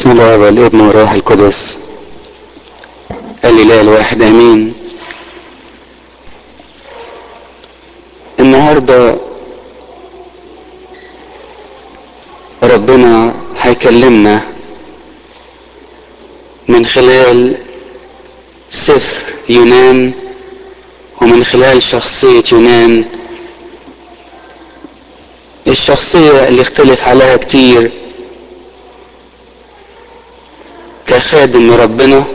بسم الله والابن والروح القدس الاله الواحد امين النهارده ربنا هيكلمنا من خلال سفر يونان ومن خلال شخصية يونان الشخصية اللي اختلف عليها كتير كخادم ربنا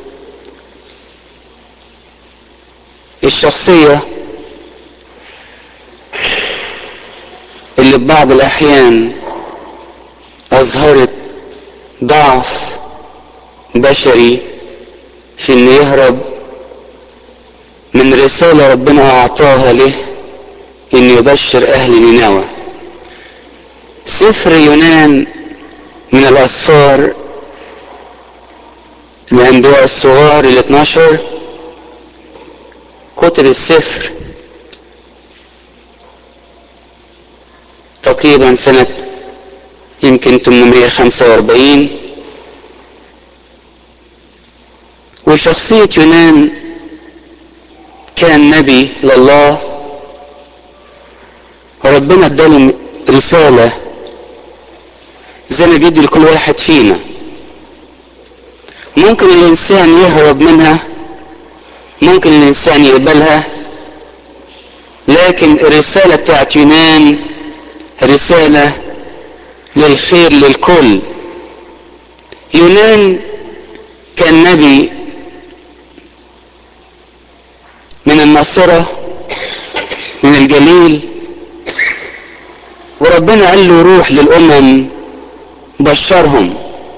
الشخصية اللي ببعض الأحيان أظهرت ضعف بشري في إنه يهرب من رسالة ربنا أعطاها له إنه يبشر أهل نينوى سفر يونان من الأسفار الأنبياء الصغار ال 12 كتب السفر تقريبا سنة يمكن 845 وشخصية يونان كان نبي لله وربنا اداله رسالة زي ما بيدي لكل واحد فينا ممكن الانسان يهرب منها ممكن الانسان يقبلها لكن الرسالة بتاعت يونان رسالة للخير للكل يونان كان نبي من الناصرة من الجليل وربنا قال له روح للأمم بشرهم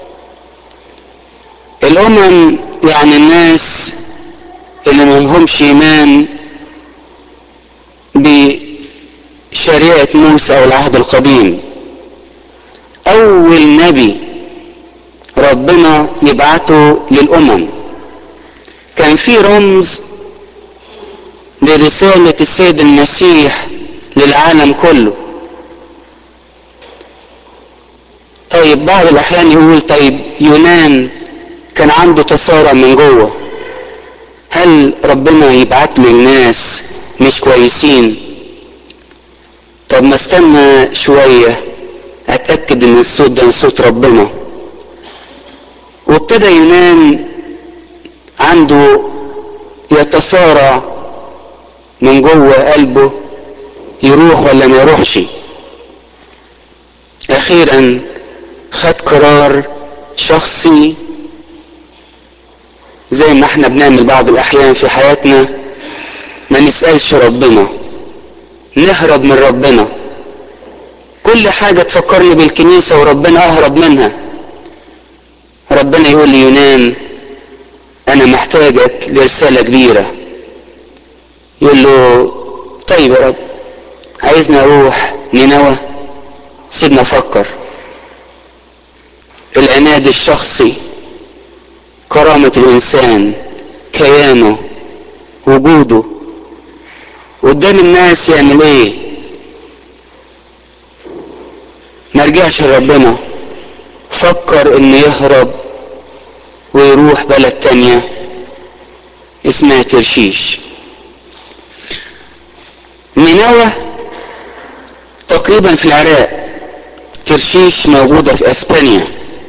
الأمم يعني الناس اللي ملهمش إيمان بشريعة موسى أو العهد القديم أول نبي ربنا يبعته للأمم كان في رمز لرسالة السيد المسيح للعالم كله طيب بعض الأحيان يقول طيب يونان كان عنده تصارع من جوه هل ربنا يبعت له الناس مش كويسين طب ما استنى شوية اتأكد ان الصوت ده صوت ربنا وابتدى يونان عنده يتصارع من جوه قلبه يروح ولا ما يروحش اخيرا خد قرار شخصي زي ما احنا بنعمل بعض الاحيان في حياتنا ما نسألش ربنا نهرب من ربنا كل حاجة تفكرني بالكنيسة وربنا اهرب منها ربنا يقول لي يونان انا محتاجك لرسالة كبيرة يقول له طيب يا رب عايزني اروح نينوى سيبنا افكر العناد الشخصي كرامة الإنسان كيانه وجوده قدام الناس يعمل ايه ما رجعش لربنا فكر انه يهرب ويروح بلد تانية اسمها ترشيش نينوى تقريبا في العراق ترشيش موجودة في اسبانيا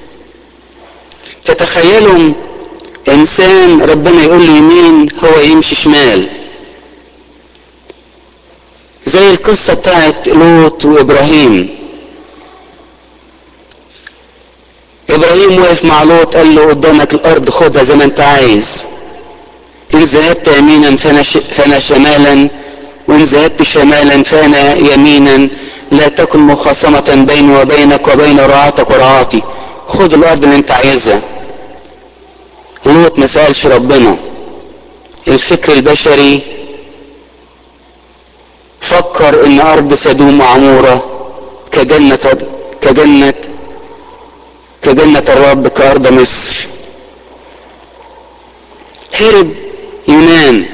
تتخيلوا انسان ربنا يقول له يمين هو يمشي شمال زي القصة بتاعت لوط وابراهيم ابراهيم وقف مع لوط قال له قدامك الارض خدها زي ما انت عايز ان ذهبت يمينا فانا, ش... فأنا شمالا وان ذهبت شمالا فانا يمينا لا تكن مخاصمة بيني وبينك وبين رعاتك ورعاتي خد الارض اللي انت عايزها لوط ما سألش ربنا الفكر البشري فكر ان ارض سدوم معمورة كجنة كجنة كجنة الرب كأرض مصر هرب يونان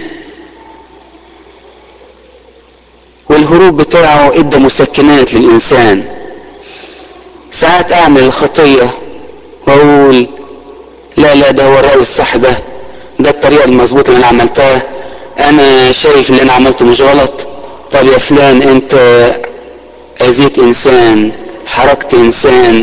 والهروب بتاعه ادى مسكنات للانسان ساعات اعمل الخطية واقول لا ده هو الرأي الصح ده ده الطريقة المظبوطة اللي انا عملتها انا شايف اللي انا عملته مش غلط طب يا فلان انت اذيت انسان حركت انسان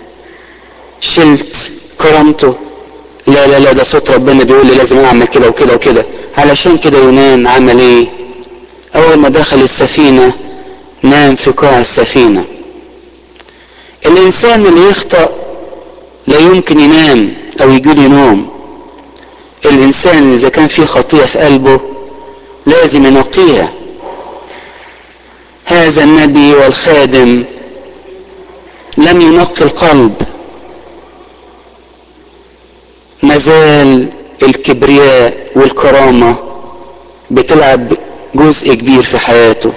شلت كرامته لا لا لا ده صوت ربنا بيقول لي لازم اعمل كده وكده وكده علشان كده يونان عمل ايه اول ما دخل السفينة نام في قاع السفينة الانسان اللي يخطأ لا يمكن ينام او يجيله نوم الانسان اذا كان فيه خطيئة في قلبه لازم ينقيها هذا النبي والخادم لم ينقي القلب مازال الكبرياء والكرامة بتلعب جزء كبير في حياته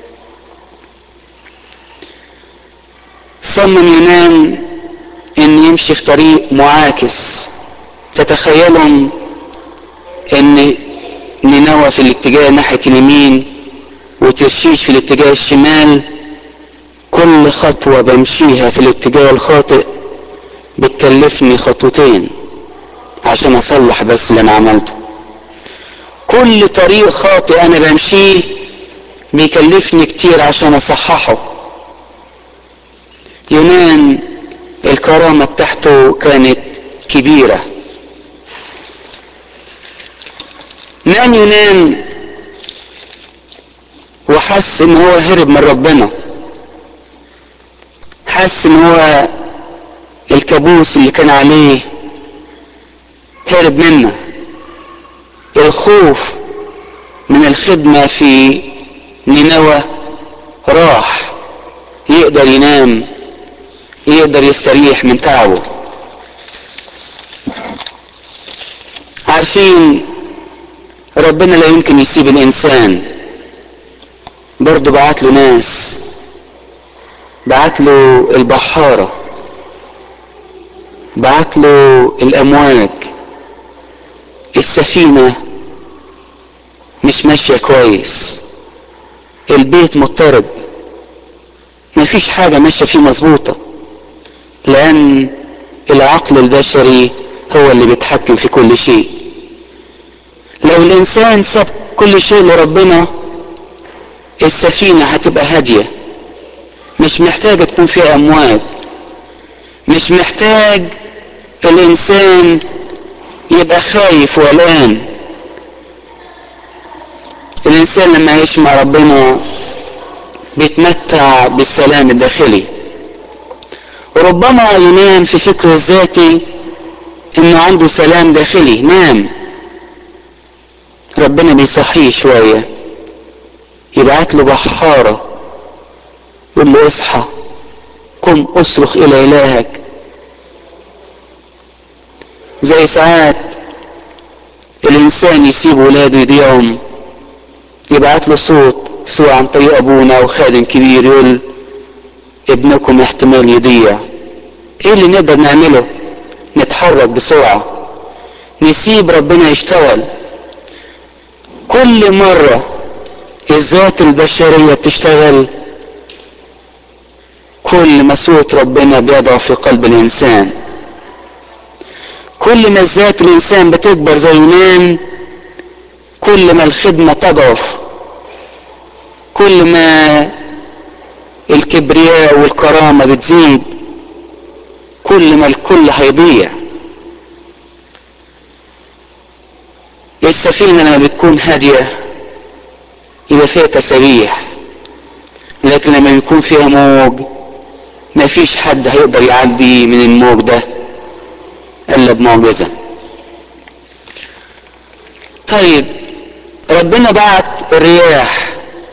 صمم يونان ان يمشي في طريق معاكس تتخيلوا ان نينوى في الاتجاه ناحية اليمين وترشيش في الاتجاه الشمال كل خطوة بمشيها في الاتجاه الخاطئ بتكلفني خطوتين عشان اصلح بس اللي انا عملته كل طريق خاطئ انا بمشيه بيكلفني كتير عشان اصححه يونان الكرامة بتاعته كانت كبيرة نام يونان وحس ان هو هرب من ربنا حس ان هو الكابوس اللي كان عليه هرب منه الخوف من الخدمة في نينوى راح يقدر ينام يقدر يستريح من تعبه عارفين ربنا لا يمكن يسيب الانسان برضه بعت له ناس بعت له البحارة بعت له الامواج السفينة مش ماشية كويس البيت مضطرب مفيش حاجة ماشية فيه مظبوطة لأن العقل البشري هو اللي بيتحكم في كل شيء لو الإنسان ساب كل شيء لربنا السفينة هتبقى هادية مش محتاجة تكون فيها أمواج مش محتاج الإنسان يبقى خايف وقلقان الإنسان لما يعيش مع ربنا بيتمتع بالسلام الداخلي وربما ينام في فكره الذاتي انه عنده سلام داخلي نام ربنا بيصحيه شوية يبعت له بحارة يقول له اصحى قم اصرخ الى الهك زي ساعات الانسان يسيب ولاده يضيعهم يبعت له صوت سواء عن طريق ابونا او خادم كبير يقول ابنكم احتمال يضيع ايه اللي نقدر نعمله نتحرك بسرعة نسيب ربنا يشتغل كل مرة الذات البشرية بتشتغل كل ما صوت ربنا بيضع في قلب الانسان كل ما الذات الانسان بتكبر زي يونان كل ما الخدمة تضعف كل ما الكبرياء والكرامة بتزيد كل ما الكل هيضيع السفينة لما بتكون هادية يبقى فيها تسابيح لكن لما بيكون فيها موج ما فيش حد هيقدر يعدي من الموج ده الا بمعجزة طيب ربنا بعت الرياح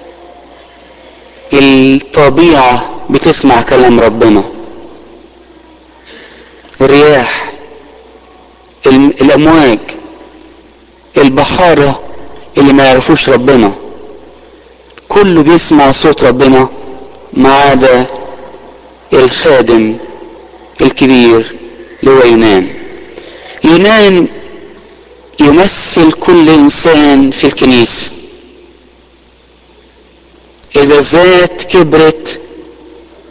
الطبيعة بتسمع كلام ربنا الرياح الامواج البحارة اللي ما يعرفوش ربنا كله بيسمع صوت ربنا ما عدا الخادم الكبير اللي هو يونان يونان يمثل كل انسان في الكنيسه اذا الذات كبرت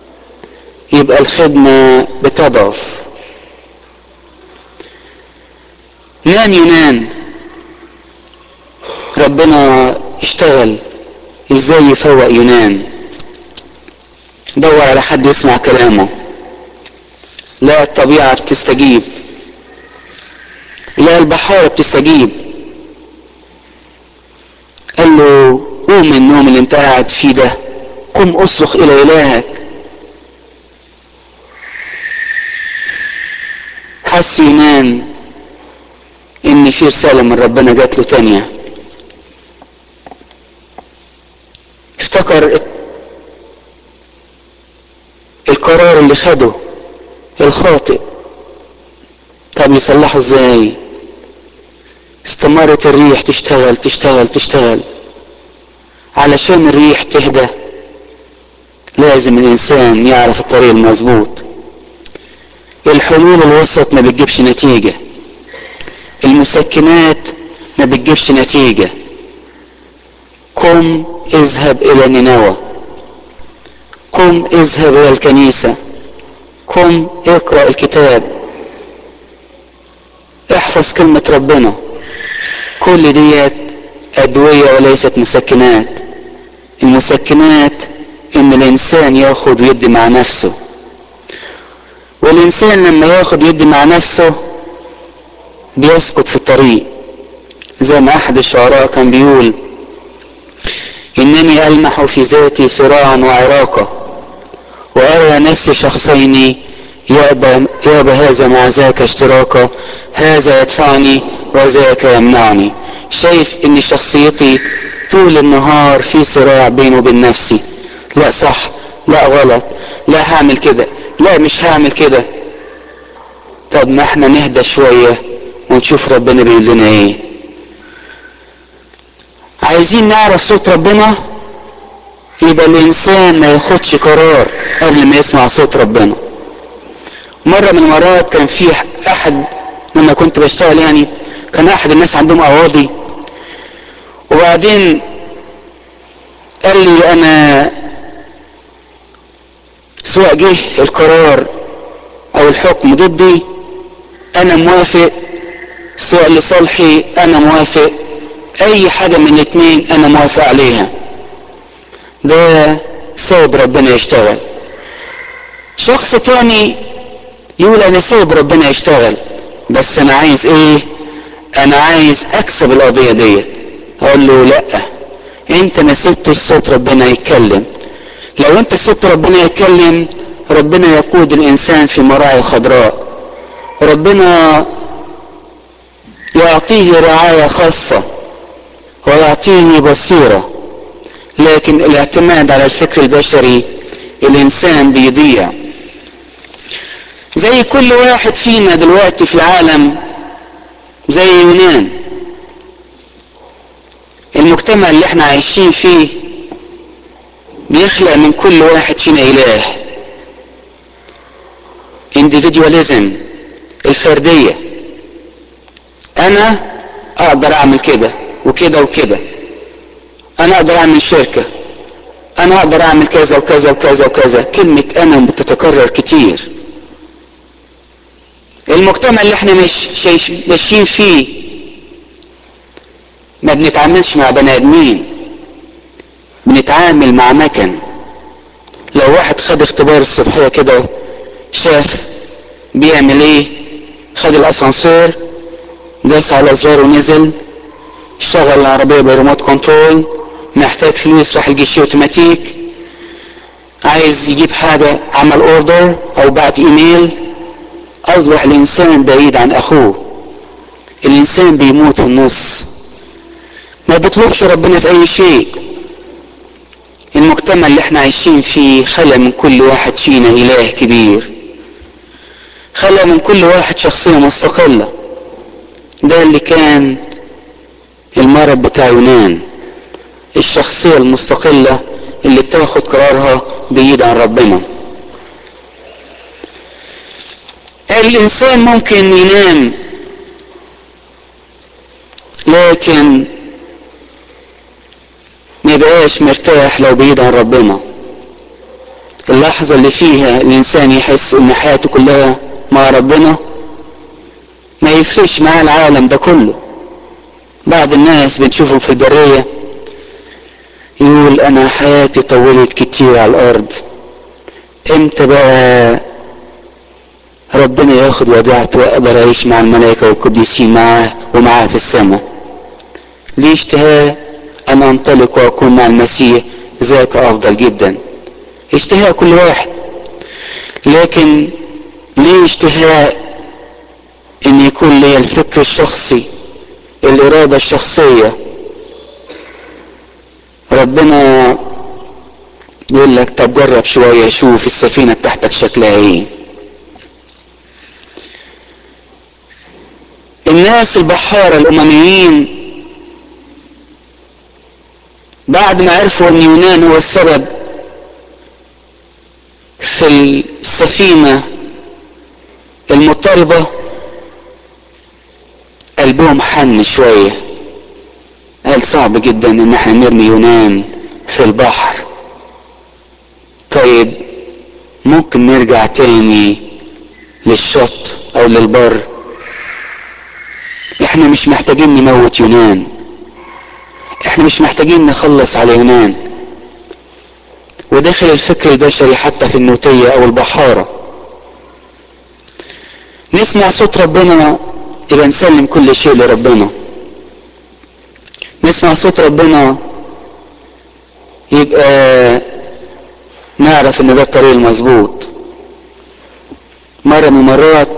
يبقى الخدمة بتضعف نام ينام ربنا اشتغل ازاي يفوق ينام دور على حد يسمع كلامه لا الطبيعة بتستجيب لا البحارة بتستجيب قال له قوم من النوم اللي انت قاعد فيه ده قم اصرخ الى الهك حس ينام ان في رسالة من ربنا جات له تانية افتكر القرار اللي خده الخاطئ طب يصلحه ازاي استمرت الريح تشتغل تشتغل تشتغل علشان الريح تهدى لازم الانسان يعرف الطريق المظبوط الحلول الوسط ما بتجيبش نتيجة المسكنات ما بتجيبش نتيجة قم اذهب الى نينوى قم اذهب الى الكنيسة قم اقرأ الكتاب احفظ كلمة ربنا كل ديت ادوية وليست مسكنات المسكنات ان الانسان ياخد ويدي مع نفسه والانسان لما ياخد ويدي مع نفسه بيسقط في الطريق زي ما احد الشعراء كان بيقول انني المح في ذاتي صراعا وعراقه وارى نفسي شخصين يأبى, يأبى هذا مع ذاك اشتراكا هذا يدفعني وذاك يمنعني شايف ان شخصيتي طول النهار في صراع بيني وبين نفسي لا صح لا غلط لا هعمل كده لا مش هعمل كده طب ما احنا نهدى شوية ونشوف ربنا بيقول لنا ايه عايزين نعرف صوت ربنا يبقى الانسان ما ياخدش قرار قبل ما يسمع صوت ربنا مرة من المرات كان في احد لما كنت بشتغل يعني كان احد الناس عندهم قواضي وبعدين قال لي انا سواء جه القرار او الحكم ضدي انا موافق سواء لصالحي انا موافق اي حاجة من الاتنين انا موافق عليها ده سايب ربنا يشتغل شخص تاني يقول انا سايب ربنا يشتغل بس انا عايز ايه انا عايز اكسب القضية ديت اقول له لا انت ما سبتش صوت ربنا يتكلم لو انت سبت ربنا يتكلم ربنا يقود الانسان في مراعي خضراء ربنا يعطيه رعاية خاصة ويعطيه بصيرة لكن الاعتماد على الفكر البشري الانسان بيضيع زي كل واحد فينا دلوقتي في العالم زي يونان المجتمع اللي احنا عايشين فيه بيخلق من كل واحد فينا اله individualism الفردية انا اقدر اعمل كده وكده وكده انا اقدر اعمل شركة انا اقدر اعمل كذا وكذا وكذا وكذا كلمة انا بتتكرر كتير المجتمع اللي احنا مش ماشيين فيه ما بنتعاملش مع بني ادمين بنتعامل مع مكن لو واحد خد اختبار الصبحية كده شاف بيعمل ايه خد الاسانسير داس على زرار ونزل اشتغل العربية بريموت كنترول محتاج فلوس راح الجيش اوتوماتيك عايز يجيب حاجة عمل اوردر او بعت ايميل اصبح الانسان بعيد عن اخوه الانسان بيموت في النص ما بيطلبش ربنا في اي شيء المجتمع اللي احنا عايشين فيه خلى من كل واحد فينا اله كبير خلى من كل واحد شخصية مستقلة ده اللي كان المرض بتاع يونان الشخصية المستقلة اللي بتاخد قرارها بعيد عن ربنا الانسان ممكن ينام لكن ما يبقاش مرتاح لو بعيد عن ربنا اللحظة اللي فيها الانسان يحس ان حياته كلها مع ربنا ما يفرقش معاه العالم ده كله بعض الناس بنشوفهم في البرية يقول انا حياتي طولت كتير على الارض امتى بقى ربنا ياخد وديعته واقدر اعيش مع الملائكة والقديسين معاه ومعاه في السماء ليه اشتهاء ان انطلق واكون مع المسيح ذاك افضل جدا اشتهاء كل واحد لكن ليه اشتهاء ان يكون لي الفكر الشخصي الارادة الشخصية ربنا يقول لك طب جرب شوية شوف السفينة بتاعتك شكلها ايه الناس البحارة الامميين بعد ما عرفوا ان يونان هو السبب في السفينة المضطربة قلبهم حن شوية قال صعب جدا ان احنا نرمي يونان في البحر طيب ممكن نرجع تاني للشط او للبر احنا مش محتاجين نموت يونان احنا مش محتاجين نخلص على يونان وداخل الفكر البشري حتى في النوتية او البحارة نسمع صوت ربنا يبقى نسلم كل شيء لربنا نسمع صوت ربنا يبقى نعرف ان ده الطريق المظبوط مرة من المرات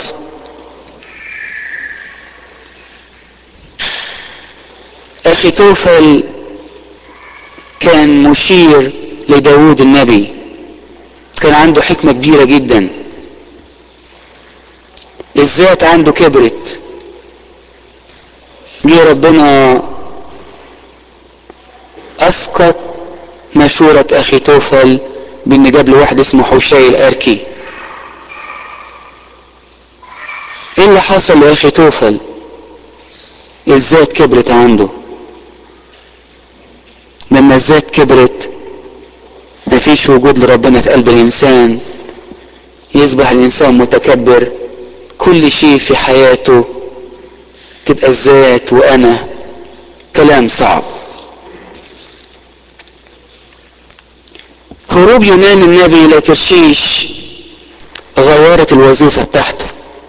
اخي توفل كان مشير لداود النبي كان عنده حكمة كبيرة جدا الذات عنده كبرت جه ربنا اسقط مشورة اخي توفل بان جاب له واحد اسمه حوشي الاركي ايه اللي حصل لاخي توفل الذات كبرت عنده لما الذات كبرت مفيش وجود لربنا في قلب الانسان يصبح الانسان متكبر كل شيء في حياته تبقى الذات وانا كلام صعب هروب يونان النبي الى ترشيش غيرت الوظيفة بتاعته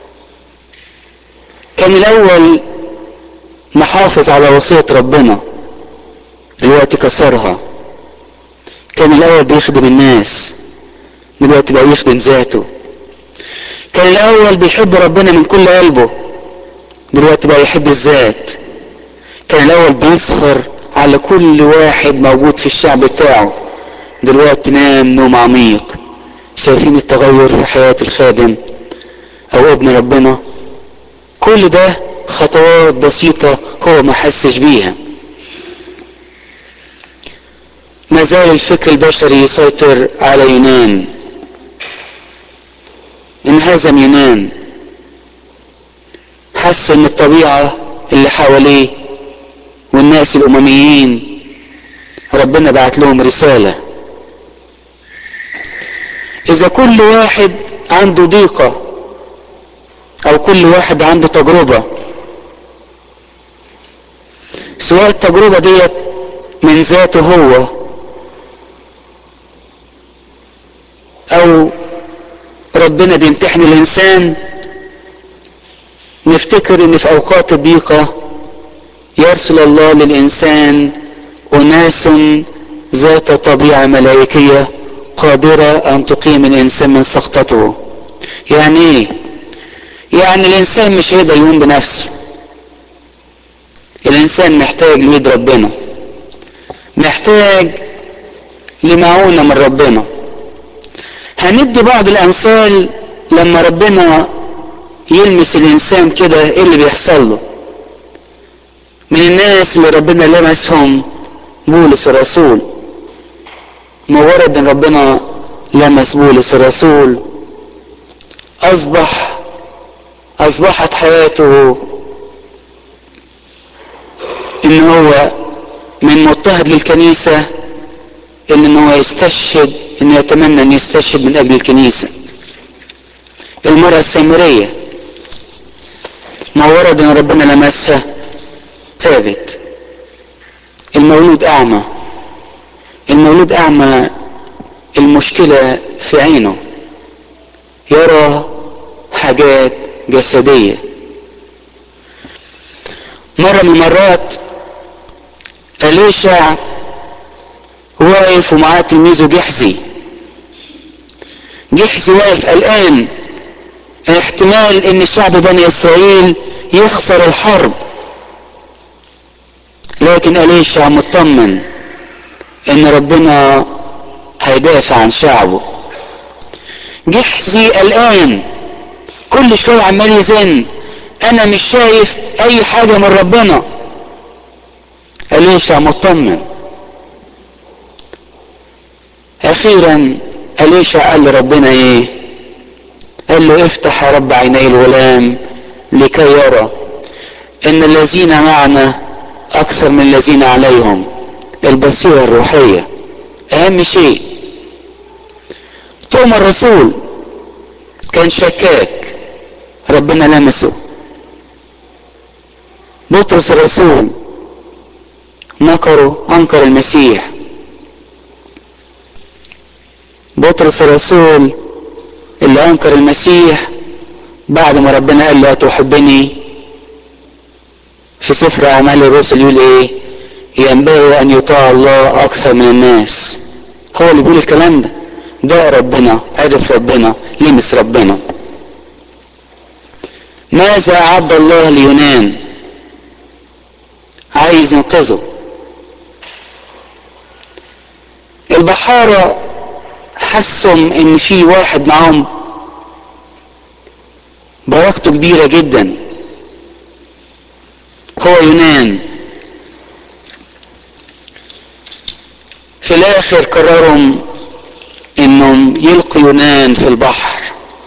كان الاول محافظ على وصية ربنا دلوقتي كسرها كان الاول بيخدم الناس دلوقتي بقى يخدم ذاته كان الاول بيحب ربنا من كل قلبه دلوقتي بقى يحب الذات كان الاول بيسهر على كل واحد موجود في الشعب بتاعه دلوقتي نام نوم عميق شايفين التغير في حياة الخادم او ابن ربنا كل ده خطوات بسيطة هو ما حسش بيها ما زال الفكر البشري يسيطر على يونان انهزم يونان حس ان الطبيعة اللي حواليه والناس الامميين ربنا بعت لهم رسالة اذا كل واحد عنده ضيقة او كل واحد عنده تجربة سواء التجربة ديت من ذاته هو او ربنا بيمتحن الانسان نفتكر ان في اوقات الضيقة يرسل الله للانسان اناس ذات طبيعة ملائكية قادرة ان تقيم الانسان من سقطته يعني ايه يعني الانسان مش هيقدر يقوم بنفسه الانسان محتاج ليد ربنا محتاج لمعونة من ربنا هندي بعض الامثال لما ربنا يلمس الانسان كده ايه اللي بيحصل له من الناس اللي ربنا لمسهم بولس الرسول مجرد ان ربنا لمس بولس الرسول اصبح اصبحت حياته ان هو من مضطهد للكنيسة ان ان هو يستشهد ان يتمنى ان يستشهد من اجل الكنيسة المرأة السامرية ما ورد ان ربنا لمسها ثابت المولود اعمى المولود اعمى المشكلة في عينه يرى حاجات جسدية مرة من المرات أليشع واقف ومعاه تلميذه جحزي جحزي واقف قلقان احتمال ان شعب بني اسرائيل يخسر الحرب لكن أليشع مطمن ان ربنا هيدافع عن شعبه جحزي قلقان كل شوية عمال يزن انا مش شايف اي حاجة من ربنا أليشع مطمن اخيرا أليشع قال لربنا ايه قال له افتح يا رب عيني الغلام لكي يرى ان الذين معنا اكثر من الذين عليهم البصيرة الروحية اهم شيء توما الرسول كان شكاك ربنا لمسه بطرس الرسول نكره انكر المسيح بطرس الرسول اللي انكر المسيح بعد ما ربنا قال له تحبني في سفر اعمال الرسل يقول ايه ينبغي ان يطاع الله اكثر من الناس هو اللي بيقول الكلام ده ده ربنا عرف ربنا لمس ربنا ماذا اعد الله ليونان عايز ينقذه البحارة حسهم ان في واحد معاهم بركته كبيرة جدا هو يونان في الاخر قرروا انهم يلقوا يونان في البحر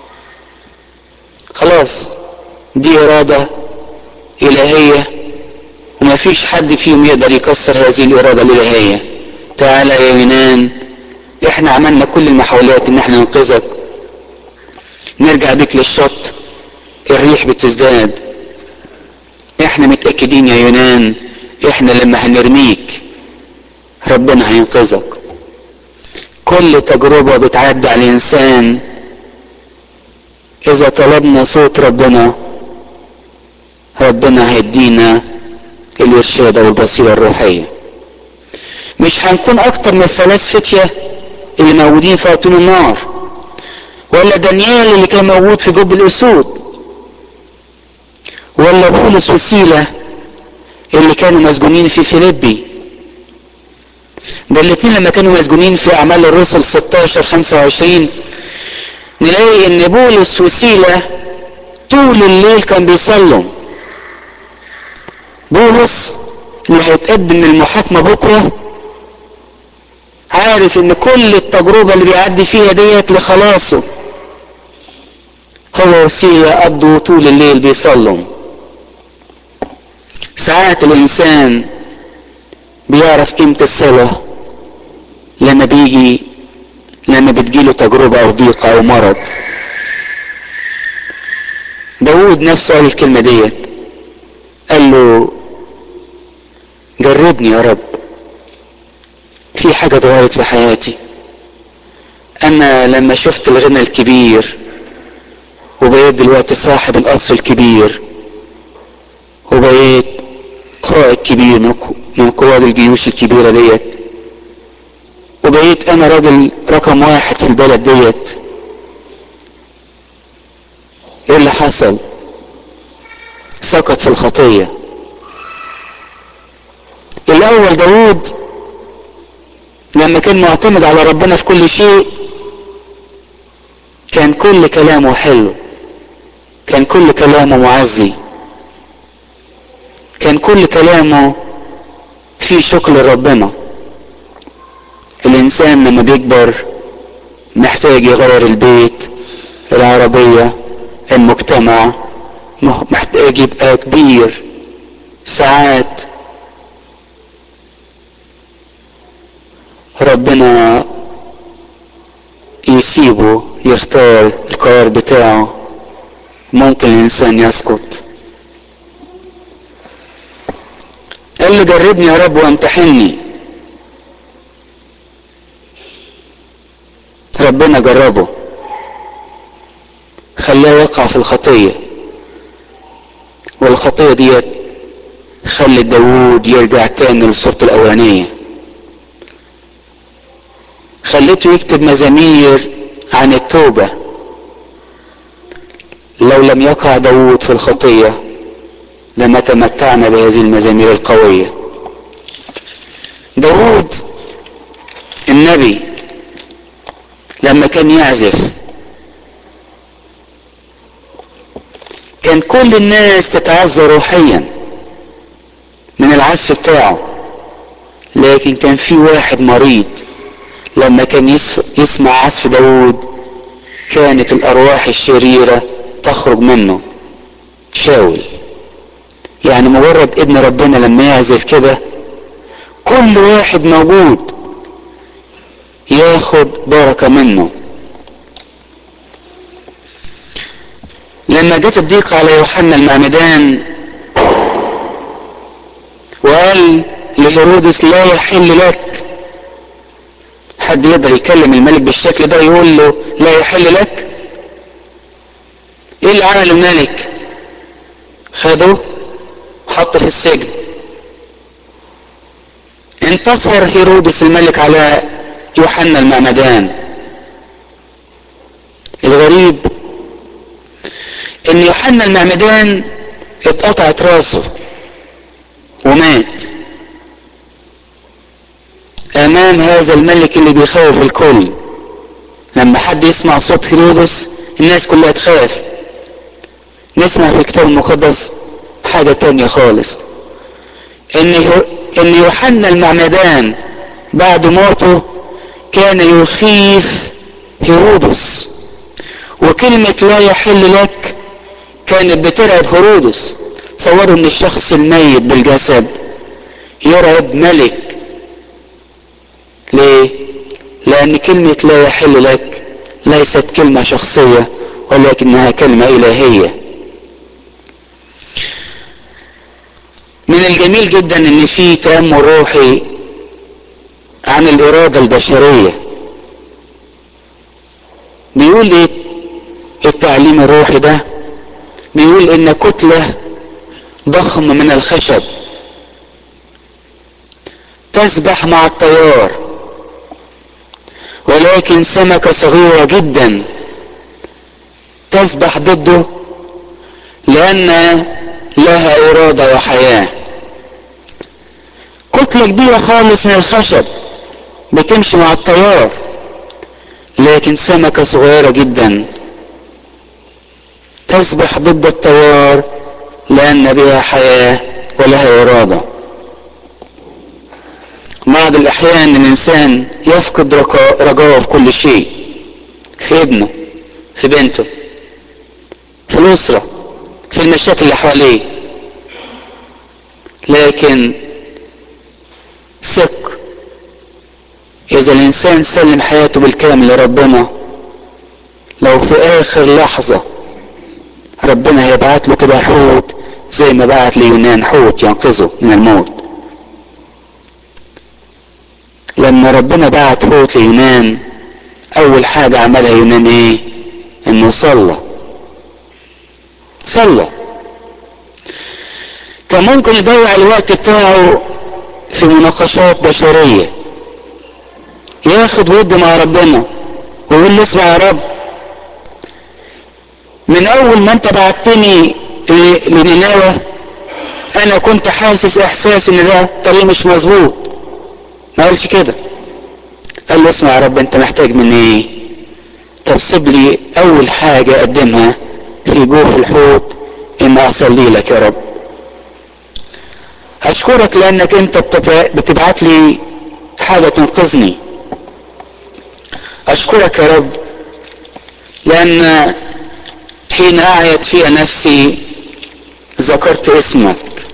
خلاص دي ارادة الهية وما فيش حد فيهم يقدر يكسر هذه الارادة الالهية تعالى يا يونان احنا عملنا كل المحاولات ان احنا ننقذك نرجع بيك للشط الريح بتزداد احنا متأكدين يا يونان احنا لما هنرميك ربنا هينقذك كل تجربة بتعدي على الانسان اذا طلبنا صوت ربنا ربنا هيدينا الارشاد او البصيرة الروحية مش هنكون اكتر من الثلاث فتية اللي موجودين في اتون النار ولا دانيال اللي كان موجود في جب الاسود ولا بولس وسيلة اللي كانوا مسجونين في فيليبي ده الاثنين لما كانوا مسجونين في اعمال الرسل 16 25 نلاقي ان بولس وسيلة طول الليل كان بيصلوا بولس اللي هيتقدم للمحاكمة بكرة عارف ان كل التجربة اللي بيعدي فيها ديت لخلاصه هو وسيلة قضوا طول الليل بيصلوا ساعات الانسان بيعرف قيمة الصلاة لما بيجي لما بتجيله تجربة او ضيق او مرض داود نفسه قال الكلمة ديت قال له جربني يا رب في حاجة اتغيرت في حياتي انا لما شفت الغنى الكبير وبقيت دلوقتي صاحب القصر الكبير وبقيت قائد كبير من من قواد الجيوش الكبيرة ديت وبقيت انا راجل رقم واحد في البلد ديت ايه اللي حصل سقط في الخطية الاول داود لما كان معتمد على ربنا في كل شيء كان كل كلامه حلو كان كل كلامه معزي كان كل كلامه فيه شكر لربنا الانسان لما بيكبر محتاج يغير البيت العربية المجتمع محتاج يبقى كبير ساعات ربنا يسيبه يختار القرار بتاعه ممكن الانسان يسقط قال له جربني يا رب وامتحني ربنا جربه خلاه يقع في الخطية والخطية ديت خلت داوود يرجع تاني لصورته الأولانية خليته يكتب مزامير عن التوبة لو لم يقع داوود في الخطية لما تمتعنا بهذه المزامير القوية داوود النبي لما كان يعزف كان كل الناس تتعزى روحيا من العزف بتاعه لكن كان في واحد مريض لما كان يسمع عزف داود كانت الارواح الشريرة تخرج منه شاول يعني مجرد ابن ربنا لما يعزف كده كل واحد موجود ياخد بركة منه لما جت الضيقة على يوحنا المعمدان وقال لهيرودس لا يحل لك حد يقدر يكلم الملك بالشكل ده يقول له لا يحل لك ايه اللي عمل الملك خده حطه في السجن انتصر هيرودس الملك على يوحنا المعمدان الغريب ان يوحنا المعمدان اتقطعت راسه ومات امام هذا الملك اللي بيخوف الكل لما حد يسمع صوت هيرودس الناس كلها تخاف نسمع في الكتاب المقدس حاجة تانية خالص ان ان يوحنا المعمدان بعد موته كان يخيف هيرودس وكلمة لا يحل لك كانت بترعب هيرودس تصوروا ان الشخص الميت بالجسد يرعب ملك ليه لان كلمة لا يحل لك ليست كلمة شخصية ولكنها كلمة الهية من الجميل جدا ان في تأمل روحي عن الارادة البشرية بيقول ايه التعليم الروحي ده بيقول ان كتلة ضخمة من الخشب تسبح مع التيار ولكن سمكة صغيرة جدا تسبح ضده لان لها ارادة وحياة كتلة كبيرة خالص من الخشب بتمشي مع التيار لكن سمكة صغيرة جدا تسبح ضد التيار لأن بها حياة ولها إرادة بعض الأحيان الإنسان يفقد رجاءه في كل شيء في ابنه في بنته في الأسرة في المشاكل اللي حواليه لكن ثق إذا الإنسان سلم حياته بالكامل لربنا لو في آخر لحظة ربنا هيبعت له كده حوت زي ما بعت ليونان حوت ينقذه من الموت لما ربنا بعت حوت ليونان أول حاجة عملها يونان إيه؟ إنه صلى صلى كان ممكن يضيع الوقت بتاعه في مناقشات بشريه ياخد ود مع ربنا ويقول له اسمع يا رب من اول ما انت بعتني لنينوى انا كنت حاسس احساس ان ده طريق مش مظبوط ما قالش كده قال له اسمع يا رب انت محتاج مني ايه طب سيب لي اول حاجة اقدمها في جوف الحوت ان اصلي لك يا رب اشكرك لانك انت بتبعت لي حاجة تنقذني اشكرك يا رب لان حين اعيت فيها نفسي ذكرت اسمك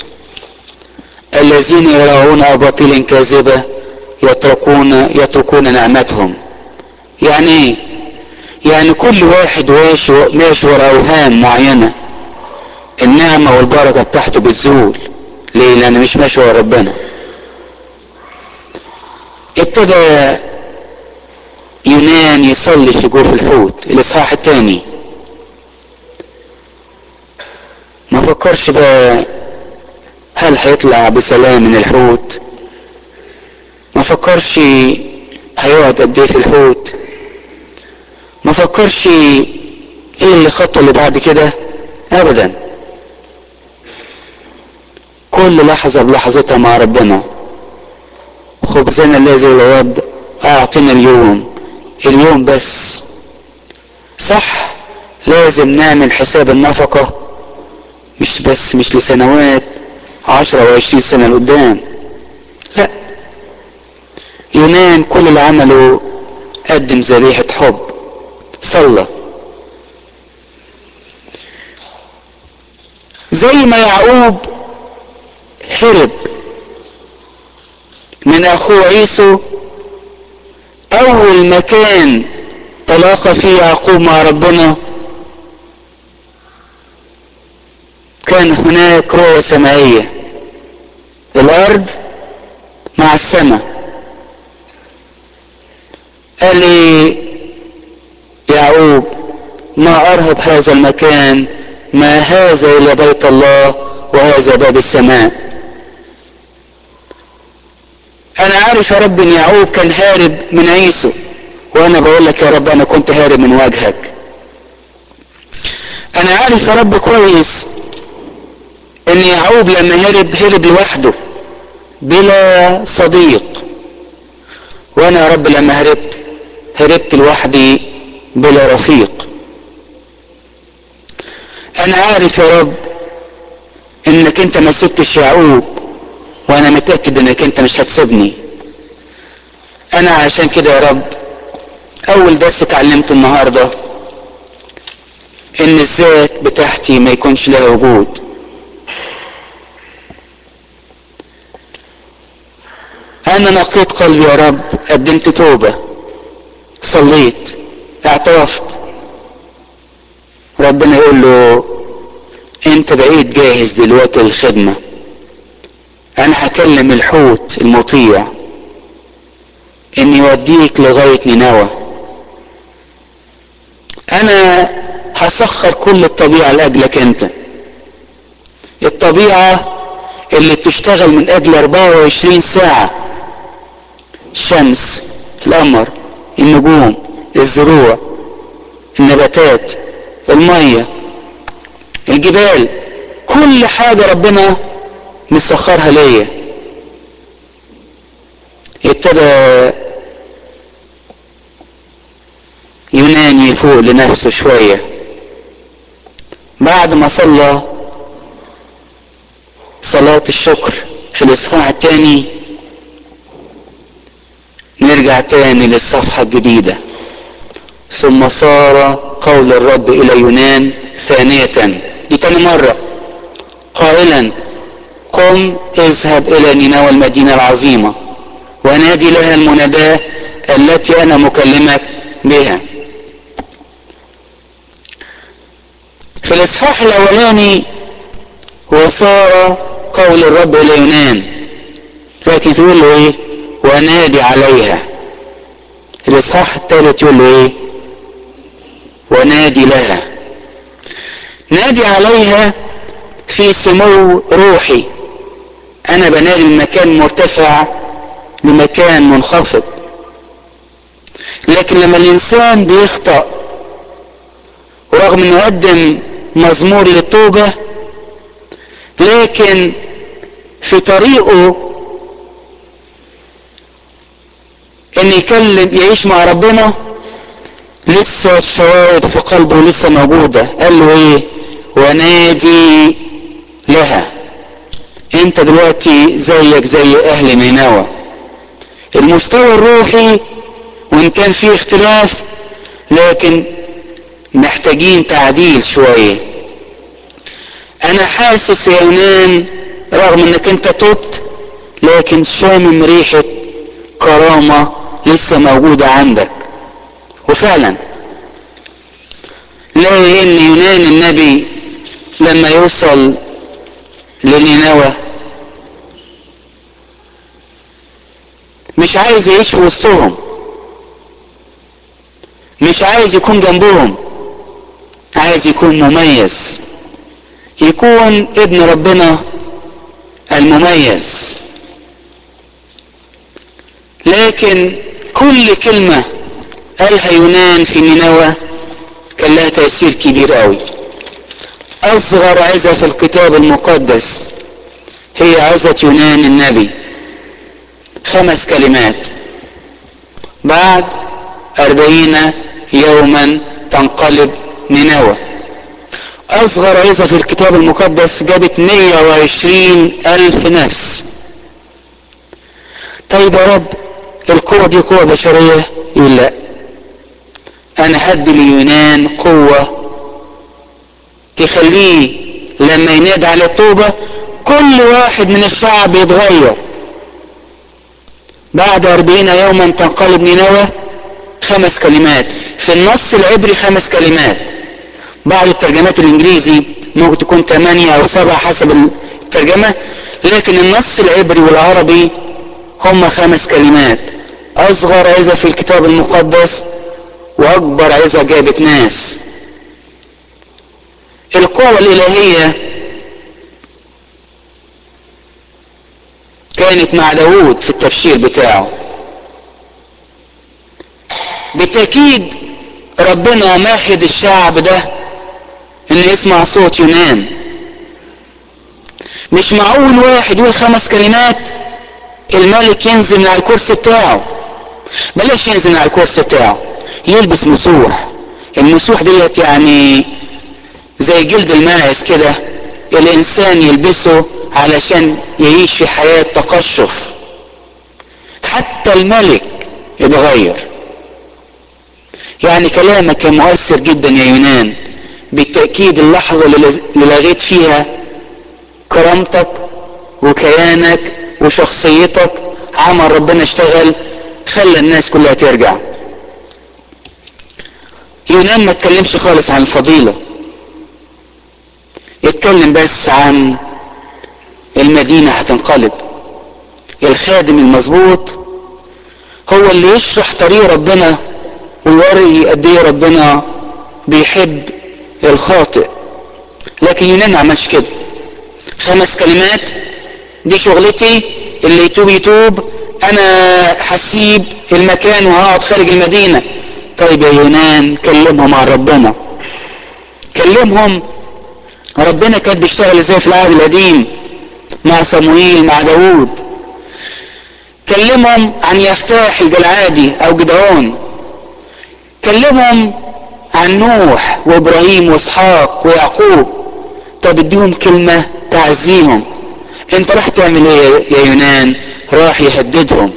الذين يراعون اباطيل كاذبة يتركون يتركون نعمتهم يعني ايه يعني كل واحد ماشي ورا اوهام معينة النعمة والبركة بتاعته بتزول ليه لان مش ماشي ورا ربنا ابتدى يونان يصلي في جوف الحوت الاصحاح الثاني ما فكرش بقى هل هيطلع بسلام من الحوت ما فكرش هيقعد قد ايه في الحوت ما فكرش ايه اللي خطه اللي بعد كده ابدا كل لحظة بلحظتها مع ربنا خبزنا الذي الغد اعطنا اليوم اليوم بس صح لازم نعمل حساب النفقة مش بس مش لسنوات عشرة وعشرين سنة لقدام لا يونان كل اللي عمله قدم ذبيحة حب صلى زي ما يعقوب هرب من اخوه عيسو اول مكان تلاقى فيه يعقوب مع ربنا كان هناك رؤية سمائية الارض مع السماء قال لي يعقوب ما ارهب هذا المكان ما هذا الى بيت الله وهذا باب السماء انا عارف يا رب ان يعقوب كان هارب من عيسو وانا بقول لك يا رب انا كنت هارب من وجهك انا عارف يا رب كويس ان يعقوب لما هرب هرب لوحده بلا صديق وانا يا رب لما هربت هربت لوحدي بلا رفيق انا عارف يا رب انك انت ما سبتش يعقوب وانا متاكد انك انت مش هتسيبني انا عشان كده يا رب اول درس اتعلمته النهارده ان الذات بتاعتي ما يكونش لها وجود انا نقيت قلبي يا رب قدمت توبه صليت اعترفت ربنا يقول له انت بقيت جاهز دلوقتي للخدمه انا هكلم الحوت المطيع ان يوديك لغايه نينوى انا هسخر كل الطبيعه لاجلك انت الطبيعه اللي بتشتغل من اجل 24 ساعه الشمس القمر النجوم الزروع النباتات الميه الجبال كل حاجه ربنا مسخرها ليا ابتدى يونان يفوق لنفسه شوية بعد ما صلى صلاة الشكر في الإصحاح الثاني نرجع تاني للصفحة الجديدة ثم صار قول الرب إلى يونان ثانية دي تاني مرة قائلا قم اذهب إلى نينوى المدينة العظيمة ونادي لها المناداة التي أنا مكلمك بها في الإصحاح الأولاني وصار قول الرب إلى يونان لكن يقول له إيه ونادي عليها الإصحاح الثالث يقول له إيه ونادي لها نادي عليها في سمو روحي أنا بنادي من مكان مرتفع لمكان منخفض لكن لما الإنسان بيخطأ ورغم انه قدم مزمور للتوبة لكن في طريقه ان يكلم يعيش مع ربنا لسه الشوائب في قلبه لسه موجودة قال له ايه ونادي لها انت دلوقتي زيك زي اهل نينوى المستوى الروحي وان كان فيه اختلاف لكن محتاجين تعديل شوية انا حاسس يا يونان رغم انك انت تبت لكن شامم ريحة كرامة لسه موجودة عندك وفعلا لاقي ان يونان النبي لما يوصل لنينوى مش عايز يعيش في وسطهم مش عايز يكون جنبهم عايز يكون مميز يكون ابن ربنا المميز لكن كل كلمة قالها يونان في نينوى كان لها تأثير كبير قوي أصغر عزة في الكتاب المقدس هي عزة يونان النبي خمس كلمات بعد أربعين يوما تنقلب نينوى أصغر عزة في الكتاب المقدس جابت 120 ألف نفس طيب يا رب القوة دي قوة بشرية يقول لا أنا هدي ليونان قوة تخليه لما ينادي على التوبة كل واحد من الشعب يتغير بعد أربعين يوما تنقلب نينوى خمس كلمات في النص العبري خمس كلمات بعض الترجمات الانجليزي ممكن تكون ثمانية او سبعة حسب الترجمة لكن النص العبري والعربي هم خمس كلمات اصغر عزة في الكتاب المقدس واكبر عزة جابت ناس القوة الالهية كانت مع داود في التبشير بتاعه بالتأكيد ربنا ماهد الشعب ده ان يسمع صوت يونان مش معقول واحد يقول خمس كلمات الملك ينزل من على الكرسي بتاعه بلاش ينزل من على الكرسي بتاعه يلبس مسوح المسوح ديت يعني زي جلد الماعز كده الانسان يلبسه علشان يعيش في حياة تقشف حتى الملك يتغير يعني كلامك كان مؤثر جدا يا يونان بالتأكيد اللحظة اللي لغيت فيها كرامتك وكيانك وشخصيتك عمل ربنا اشتغل خلى الناس كلها ترجع يونان ما اتكلمش خالص عن الفضيلة يتكلم بس عن المدينة هتنقلب الخادم المظبوط هو اللي يشرح طريق ربنا ويوري قد ايه ربنا بيحب الخاطئ لكن يونان ما عملش كده خمس كلمات دي شغلتي اللي يتوب يتوب انا هسيب المكان وهقعد خارج المدينة طيب يا يونان كلمهم عن ربنا كلمهم ربنا كان بيشتغل ازاي في العهد القديم مع صموئيل مع داوود كلمهم عن يفتاح الجلعادي او جدعون كلمهم عن نوح وابراهيم واسحاق ويعقوب طب اديهم كلمة تعزيهم انت راح تعمل ايه يا يونان راح يهددهم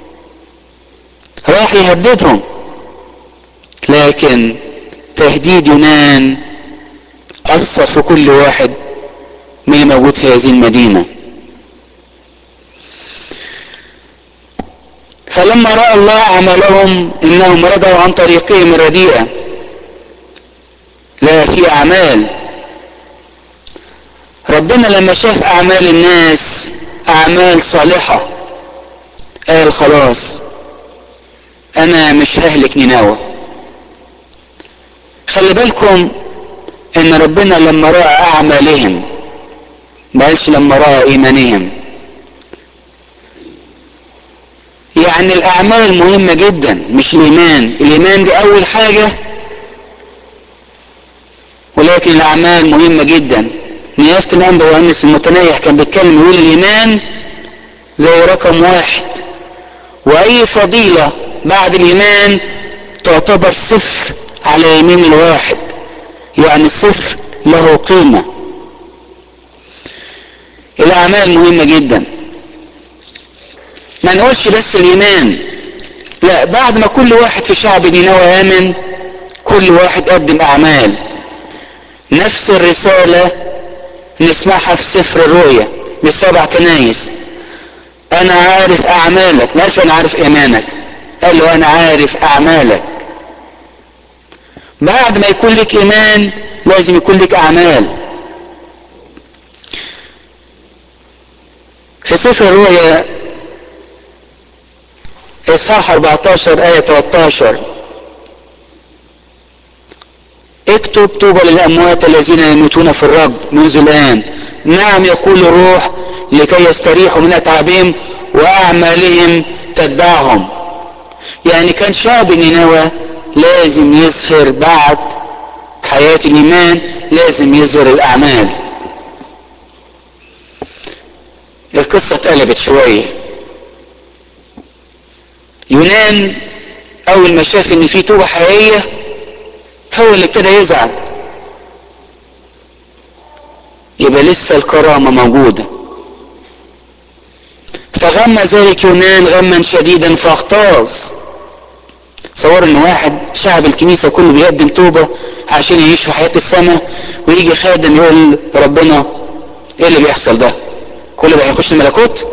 راح يهددهم لكن تهديد يونان اثر في كل واحد من الموجود في هذه المدينة فلما رأى الله عملهم انهم رجعوا عن طريقهم الرديئة لا في اعمال ربنا لما شاف اعمال الناس اعمال صالحة قال خلاص انا مش ههلك نينوى خلي بالكم ان ربنا لما رأى اعمالهم ما قالش لما رأى ايمانهم يعني الاعمال مهمة جدا مش الايمان الايمان دي اول حاجة ولكن الاعمال مهمة جدا نيافة الانبا يونس المتنيح كان بيتكلم يقول الايمان زي رقم واحد واي فضيلة بعد الايمان تعتبر صفر على يمين الواحد يعني الصفر له قيمة الاعمال مهمة جدا ما نقولش بس الايمان لا بعد ما كل واحد في شعب نينوى امن كل واحد قدم اعمال نفس الرسالة نسمعها في سفر الرؤيا بالسبع كنايس انا عارف اعمالك ما قالش انا عارف ايمانك قال له انا عارف اعمالك بعد ما يكون لك ايمان لازم يكون لك اعمال في سفر الرؤيا إصحاح 14 آية 13 اكتب طوبى للأموات الذين يموتون في الرب منذ الآن نعم يقول الروح لكي يستريحوا من أتعابهم وأعمالهم تتبعهم يعني كان شعب نينوى لازم يظهر بعد حياة الإيمان لازم يظهر الأعمال القصة اتقلبت شوية يونان أول ما شاف إن في توبة حقيقية هو اللي ابتدى يزعل يبقى لسه الكرامة موجودة فغم ذلك يونان غما شديدا فاغتاظ تصور ان واحد شعب الكنيسة كله بيقدم توبة عشان يعيش في حياة السماء ويجي خادم يقول ربنا ايه اللي بيحصل ده كل ده هيخش الملكوت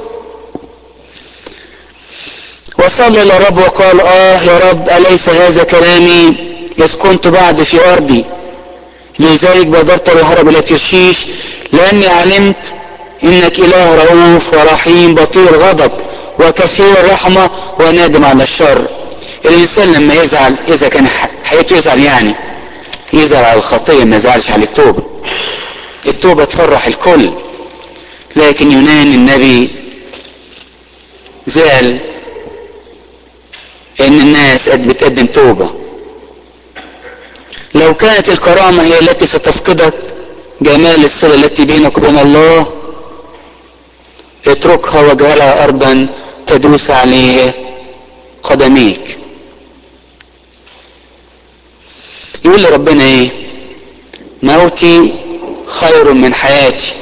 وصلى الى الرب وقال اه يا رب اليس هذا كلامي اذ كنت بعد في ارضي لذلك بادرت وهرب الى ترشيش لاني علمت انك اله رؤوف ورحيم بطيء الغضب وكثير الرحمة ونادم على الشر الانسان لما يزعل اذا كان حياته يزعل يعني يزعل على الخطية ما يزعلش على التوبة التوبة تفرح الكل لكن يونان النبي زعل ان الناس بتقدم توبة لو كانت الكرامة هي التي ستفقدك جمال الصلة التي بينك وبين الله اتركها واجعلها ارضا تدوس عليه قدميك يقول لربنا ايه موتي خير من حياتي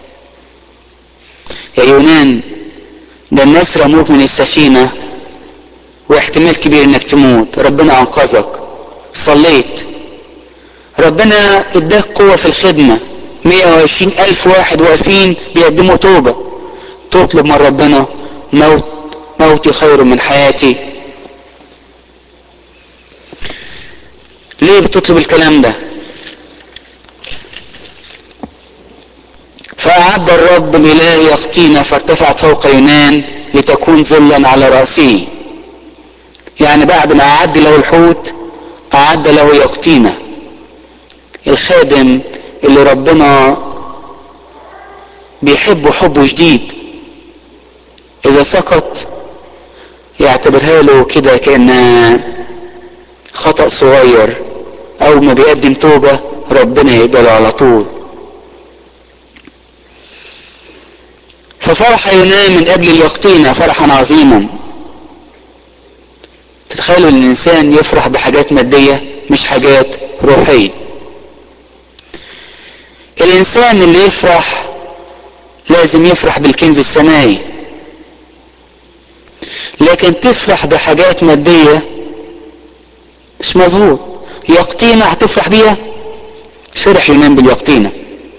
يا يونان ده الناس رموك من السفينة واحتمال كبير انك تموت ربنا انقذك صليت ربنا اداك قوة في الخدمة 120 ألف واحد واقفين بيقدموا توبة تطلب من ربنا موت موتي خير من حياتي ليه بتطلب الكلام ده فأعد الرب الإله يخطينا فارتفعت فوق يونان لتكون ظلا على رأسه يعني بعد ما أعد له الحوت أعد له يقطينا الخادم اللي ربنا بيحبه حب شديد إذا سقط يعتبرها له كده كأنها خطأ صغير أو ما بيقدم توبة ربنا يقبله على طول ففرح يونان من أجل اليقطين فرحا عظيما تتخيلوا ان الانسان يفرح بحاجات مادية مش حاجات روحية الانسان اللي يفرح لازم يفرح بالكنز السماوي لكن تفرح بحاجات مادية مش مظبوط يقطينة هتفرح بيها فرح ينام باليقطينة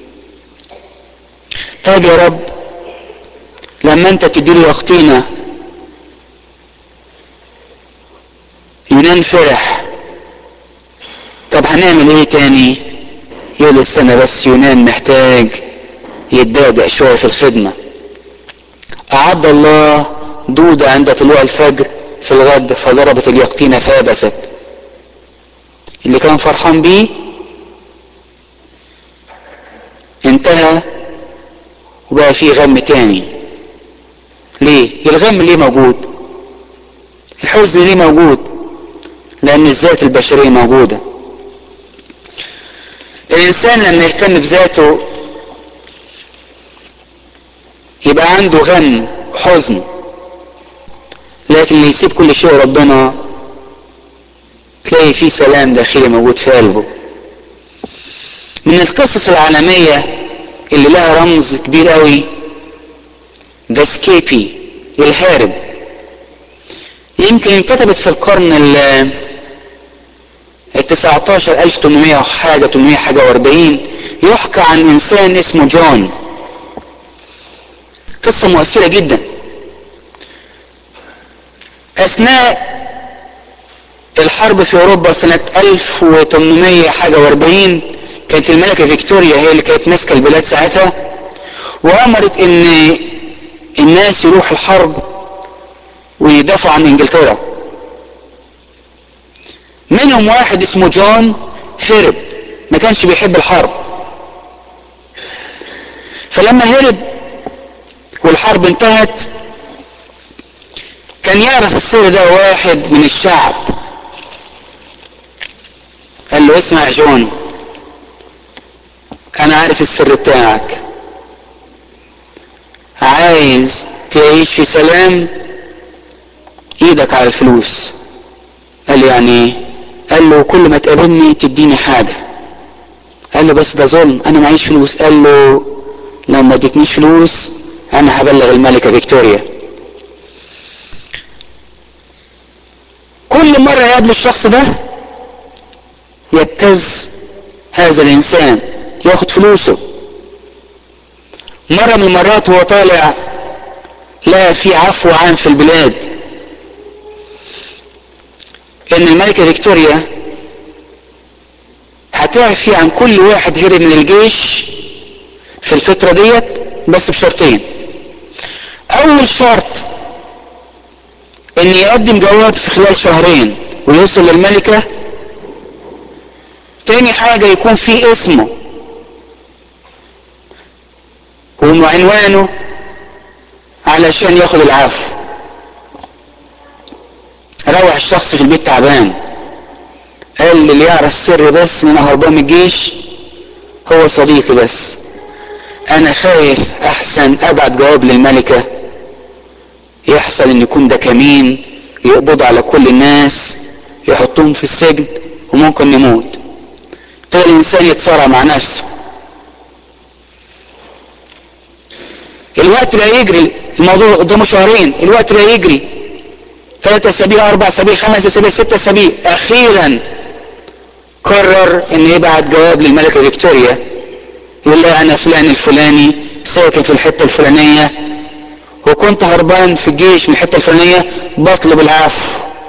طيب يا رب لما انت تديله يقطينة يونان فرح طب هنعمل ايه تاني يقول السنة بس يونان محتاج يتدادق شوية في الخدمة أعد الله دودة عند طلوع الفجر في الغد فضربت اليقطينة فابست اللي كان فرحان بيه انتهى وبقى فيه غم تاني ليه الغم ليه موجود الحزن ليه موجود لان الذات البشرية موجودة الانسان لما يهتم بذاته يبقى عنده غم حزن لكن اللي يسيب كل شيء ربنا تلاقي فيه سلام داخلي موجود في قلبه من القصص العالمية اللي لها رمز كبير قوي ذا سكيبي الهارب يمكن انكتبت في القرن ال ال 19 1800 حاجة 800 حاجة و40 يحكى عن انسان اسمه جون قصة مؤثرة جدا اثناء الحرب في اوروبا سنة 1800 حاجة و40 كانت الملكة فيكتوريا هي اللي كانت ماسكة البلاد ساعتها وامرت ان الناس يروحوا الحرب ويدافعوا عن انجلترا منهم واحد اسمه جون هرب ما كانش بيحب الحرب فلما هرب والحرب انتهت كان يعرف السر ده واحد من الشعب قال له اسمع يا جون انا عارف السر بتاعك عايز تعيش في سلام ايدك على الفلوس قال له يعني ايه قال له كل ما تقابلني تديني حاجة قال له بس ده ظلم انا معيش فلوس قال له لو ما اديتنيش فلوس انا هبلغ الملكة فيكتوريا كل مرة يقابل الشخص ده يبتز هذا الانسان ياخد فلوسه مرة من المرات وهو طالع لقى في عفو عام في البلاد ان الملكة فيكتوريا هتعفي عن كل واحد هرب من الجيش في الفترة ديت بس بشرطين اول شرط ان يقدم جواب في خلال شهرين ويوصل للملكة تاني حاجة يكون في اسمه وعنوانه علشان ياخد العفو روح الشخص في البيت تعبان قال اللي يعرف سر بس ان انا هربان من الجيش هو صديقي بس انا خايف احسن ابعت جواب للملكة يحصل ان يكون ده كمين يقبض على كل الناس يحطوهم في السجن وممكن نموت طول الانسان يتصارع مع نفسه الوقت بقى يجري الموضوع قدامه شهرين الوقت بقى يجري ثلاثة اسابيع اربع اسابيع خمس اسابيع ستة اسابيع اخيرا قرر ان يبعت جواب للملكة فيكتوريا يقول لها انا فلان الفلاني ساكن في الحتة الفلانية وكنت هربان في الجيش من الحتة الفلانية بطلب العفو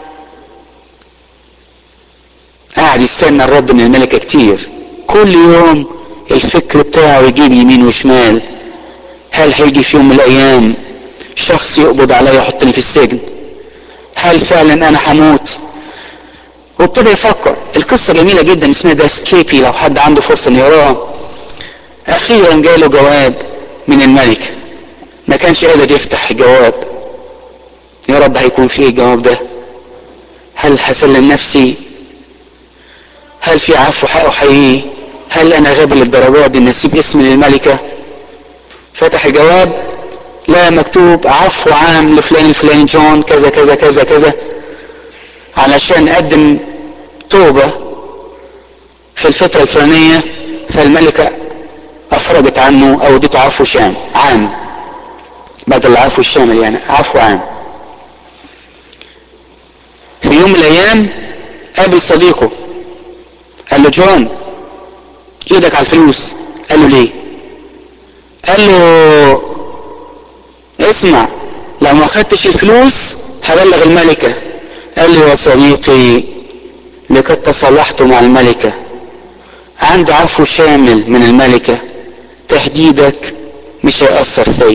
قاعد يستنى الرد من الملكة كتير كل يوم الفكر بتاعه يجيب يمين وشمال هل هيجي في يوم من الايام شخص يقبض عليا يحطني في السجن هل فعلا انا هموت وابتدى يفكر القصة جميلة جدا اسمها ده سكيبي لو حد عنده فرصة انه يقراها اخيرا جاله جواب من الملك ما كانش قادر يفتح الجواب يا رب هيكون في ايه الجواب ده هل هسلم نفسي هل في عفو حقه حقيقي هل انا غبي للدرجات دي ان اسيب اسمي للملكة فتح الجواب لا مكتوب عفو عام لفلان الفلاني جون كذا كذا كذا كذا علشان قدم توبة في الفترة الفلانية فالملكة افرجت عنه او اديته عفو شام عام بدل العفو الشامل يعني عفو عام في يوم من الايام قابل صديقه قال له جون ايدك على الفلوس قال له ليه قال له اسمع لو ما خدتش الفلوس هبلغ الملكة قال له يا صديقي لقد تصالحت مع الملكة عنده عفو شامل من الملكة تهديدك مش هيأثر فيا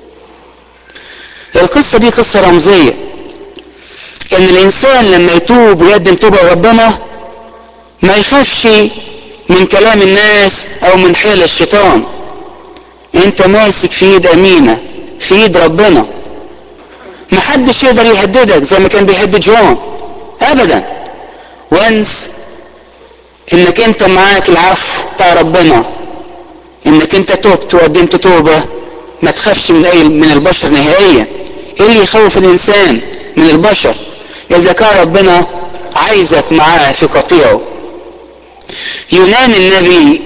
القصة دي قصة رمزية ان الانسان لما يتوب ويقدم توبة لربنا ما يخافش من كلام الناس او من حيل الشيطان انت ماسك في ايد امينة في ايد ربنا محدش يقدر يهددك زي ما كان بيهدد جون ابدا وانس انك انت معاك العفو بتاع ربنا انك انت تبت وقدمت توبة ما تخافش من اي من البشر نهائيا ايه اللي يخوف الانسان من البشر اذا كان ربنا عايزك معاه في قطيعه يونان النبي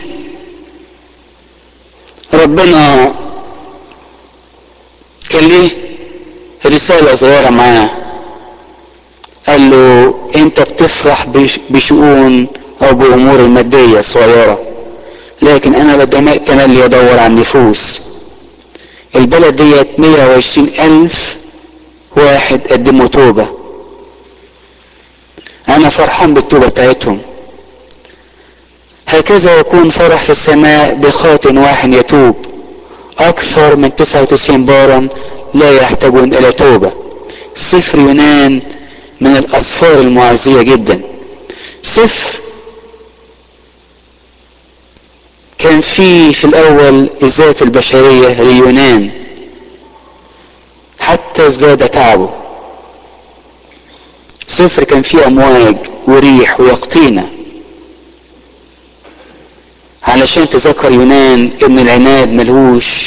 ربنا كان ليه رسالة صغيرة معاه قال له انت بتفرح بشؤون او بامور المادية صغيرة لكن انا بدي تملي ادور عن نفوس البلد ديت 120 الف واحد قدموا توبة انا فرحان بالتوبة بتاعتهم هكذا يكون فرح في السماء بخاطئ واحد يتوب اكثر من 99 بارا لا يحتاجون الى توبة سفر يونان من الأسفار المعزية جدا سفر كان فيه في الأول الذات البشرية ليونان حتى ازداد تعبه سفر كان فيه أمواج وريح ويقطينة علشان تذكر يونان ان العناد ملهوش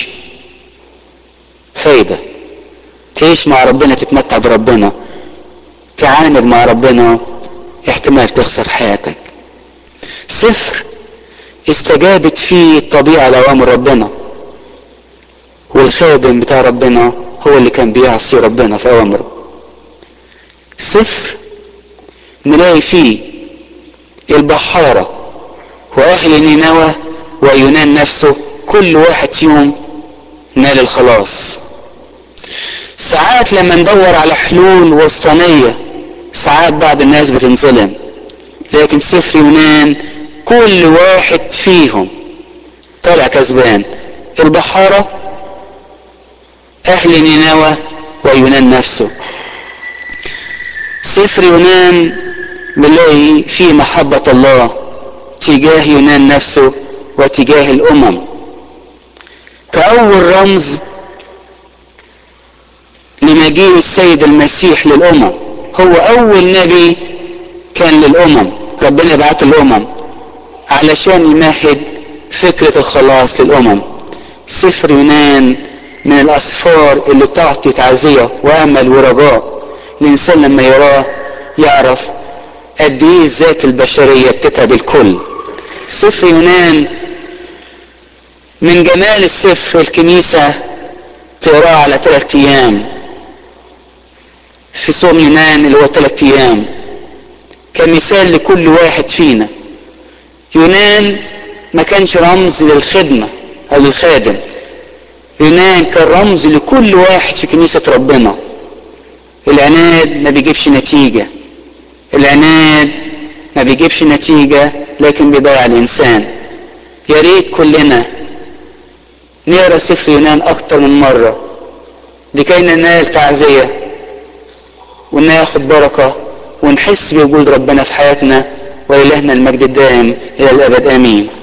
فايدة تعيش مع ربنا تتمتع بربنا تعاند مع ربنا احتمال تخسر حياتك سفر استجابت فيه الطبيعة لأوامر ربنا والخادم بتاع ربنا هو اللي كان بيعصي ربنا في أوامره سفر نلاقي فيه البحارة وأهل نينوى ويونان نفسه كل واحد فيهم نال الخلاص ساعات لما ندور على حلول وسطانية ساعات بعض الناس بتنظلم لكن سفر يونان كل واحد فيهم طالع كسبان البحارة أهل نينوى ويونان نفسه سفر يونان بنلاقي فيه محبة الله تجاه يونان نفسه وتجاه الأمم كأول رمز لمجيء السيد المسيح للأمم هو أول نبي كان للأمم ربنا بعته الأمم علشان يمهد فكرة الخلاص للأمم سفر يونان من الأسفار اللي تعطي تعزية وأمل ورجاء الإنسان لما يراه يعرف قد إيه الذات البشرية بتتعب الكل سفر يونان من جمال السفر الكنيسة تقراه على ثلاث أيام في صوم يونان اللي هو ثلاث أيام كمثال لكل واحد فينا يونان ما كانش رمز للخدمة أو للخادم يونان كان رمز لكل واحد في كنيسة ربنا العناد ما بيجيبش نتيجة العناد ما بيجيبش نتيجة لكن بيضيع الإنسان يا ريت كلنا نقرا سفر يونان أكتر من مرة لكي ننال تعزية وناخد بركة ونحس بوجود ربنا في حياتنا وإلهنا المجد الدائم إلى الأبد آمين